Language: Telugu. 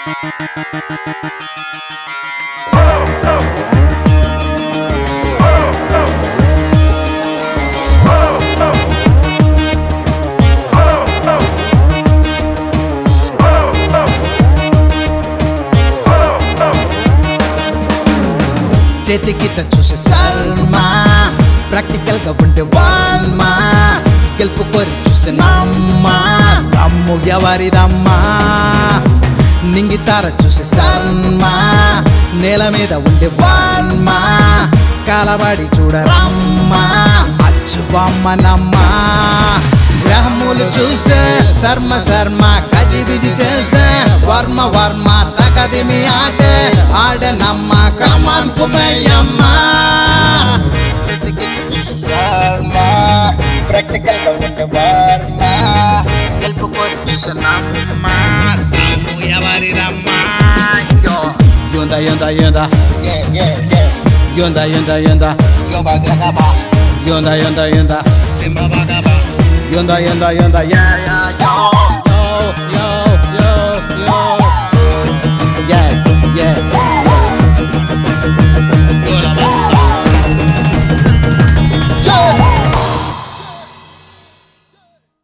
చేతికిత చూసే శర్మా ప్రాక్టికల్ గా ఉండే వాల్మా గెలుపు కోరి చూసే నమ్మా దమ్ము ఎవరిదమ్మా నింగితార చూసే శర్మా నేల మీద ఉండే వాల్మా కాలబడి చూడరమ్మా అచ్చు బొమ్మనమ్మా గ్రహములు చూసే శర్మ శర్మ కజి బిజి చేసే వర్మ వర్మ తగదిమి ఆటే ఆడనమ్మ కమాన్ కుమయ్యమ్మ శర్మ ప్రాక్టికల్ గా ఉంటే వర్మ గెలుపు కోరి చూసినమ్మ ఎవరి రమ్మ యోంద యోంద యోంద యోంద యోంద యోంద యోంద యోంద యోంద యోంద యోంద యోంద యోంద యా యా